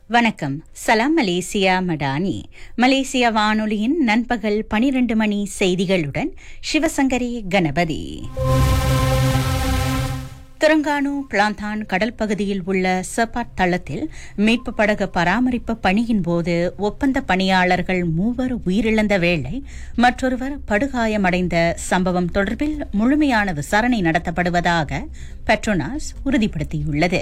வணக்கம் சலாம் மலேசியா மடானி மலேசிய வானொலியின் நண்பகல் பனிரெண்டு மணி செய்திகளுடன் சிவசங்கரி கணபதி திரங்கானு பிளாந்தான் கடல் பகுதியில் உள்ள சப்பாட் தளத்தில் மீட்பு படகு பராமரிப்பு பணியின் போது ஒப்பந்த பணியாளர்கள் மூவர் உயிரிழந்த வேளை மற்றொருவர் படுகாயமடைந்த சம்பவம் தொடர்பில் முழுமையான விசாரணை நடத்தப்படுவதாக பெட்ரோனாஸ் உறுதிப்படுத்தியுள்ளது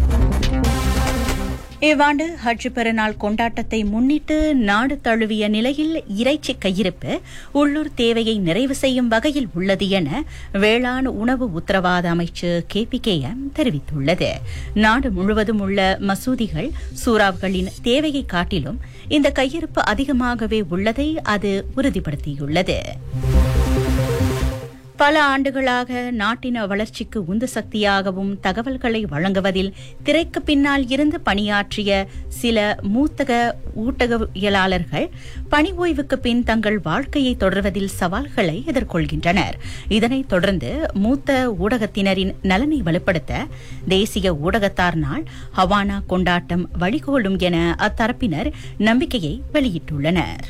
இவ்வாண்டு ஹஜ் பெருநாள் கொண்டாட்டத்தை முன்னிட்டு நாடு தழுவிய நிலையில் இறைச்சி கையிருப்பு உள்ளூர் தேவையை நிறைவு செய்யும் வகையில் உள்ளது என வேளாண் உணவு உத்தரவாத அமைச்சு கேபிகேஎம் தெரிவித்துள்ளது நாடு முழுவதும் உள்ள மசூதிகள் சூறாவ்களின் தேவையை காட்டிலும் இந்த கையிருப்பு அதிகமாகவே உள்ளதை அது உறுதிப்படுத்தியுள்ளது பல ஆண்டுகளாக நாட்டின வளர்ச்சிக்கு உந்து சக்தியாகவும் தகவல்களை வழங்குவதில் திரைக்கு பின்னால் இருந்து பணியாற்றிய சில மூத்தக ஊட்டகவியலாளர்கள் பணி ஓய்வுக்கு பின் தங்கள் வாழ்க்கையை தொடர்வதில் சவால்களை எதிர்கொள்கின்றனர் இதனைத் தொடர்ந்து மூத்த ஊடகத்தினரின் நலனை வலுப்படுத்த தேசிய ஊடகத்தார் நாள் ஹவானா கொண்டாட்டம் வழிகோலும் என அத்தரப்பினர் நம்பிக்கையை வெளியிட்டுள்ளனர்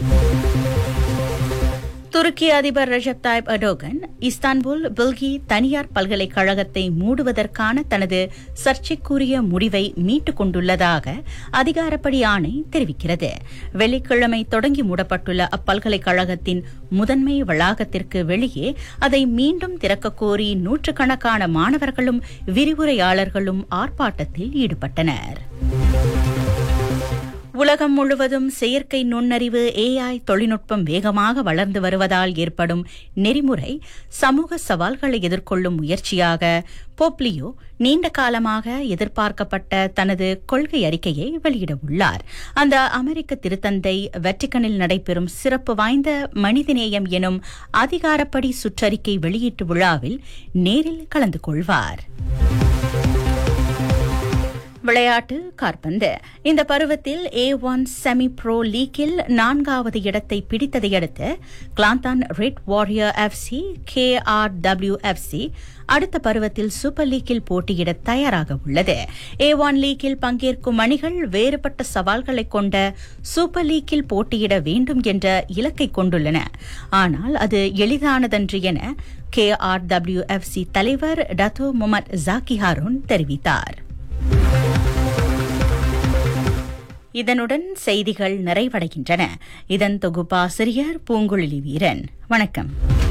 துருக்கி அதிபர் Recep Tayyip Erdogan Istanbul Bilgi தனியார் பல்கலைக்கழகத்தை மூடுவதற்கான தனது சர்ச்சைக்குரிய முடிவை மீட்டுக் கொண்டுள்ளதாக அதிகாரப்படி ஆணை தெரிவிக்கிறது வெள்ளிக்கிழமை தொடங்கி மூடப்பட்டுள்ள அப்பல்கலைக்கழகத்தின் முதன்மை வளாகத்திற்கு வெளியே அதை மீண்டும் திறக்கக் கோரி நூற்றுக்கணக்கான மாணவர்களும் விரிவுரையாளர்களும் ஆர்ப்பாட்டத்தில் ஈடுபட்டனர் உலகம் முழுவதும் செயற்கை நுண்ணறிவு ஏஐ தொழில்நுட்பம் வேகமாக வளர்ந்து வருவதால் ஏற்படும் நெறிமுறை சமூக சவால்களை எதிர்கொள்ளும் முயற்சியாக போப்லியோ நீண்ட காலமாக எதிர்பார்க்கப்பட்ட தனது கொள்கை அறிக்கையை வெளியிடவுள்ளார் அந்த அமெரிக்க திருத்தந்தை வெட்டிக்கனில் நடைபெறும் சிறப்பு வாய்ந்த மனிதநேயம் எனும் அதிகாரப்படி சுற்றறிக்கை வெளியீட்டு விழாவில் நேரில் கலந்து கொள்வார் விளையாட்டு காற்பந்து இந்த பருவத்தில் ஏ ஒன் செமி ப்ரோ லீக்கில் நான்காவது இடத்தை பிடித்ததை அடுத்து Kelantan red warrior FC K R W FC அடுத்த பருவத்தில் சூப்பர் லீக்கில் போட்டியிட தயாராக உள்ளது ஏ ஒன் லீக்கில் பங்கேற்கும் அணிகள் வேறுபட்ட சவால்களை கொண்ட சூப்பர் லீக்கில் போட்டியிட வேண்டும் என்ற இலக்கை கொண்டுள்ளன ஆனால் அது எளிதானதன்று என கே ஆர் டபிள்யூ எஃப்சி தலைவர் டத்தோ முகமது ஜாக்கி ஹாரூன் தெரிவித்தார் இதனுடன் செய்திகள் நிறைவடைகின்றன இதன் தொகுப்பாசிரியர் பூங்குழலி வீரன் வணக்கம்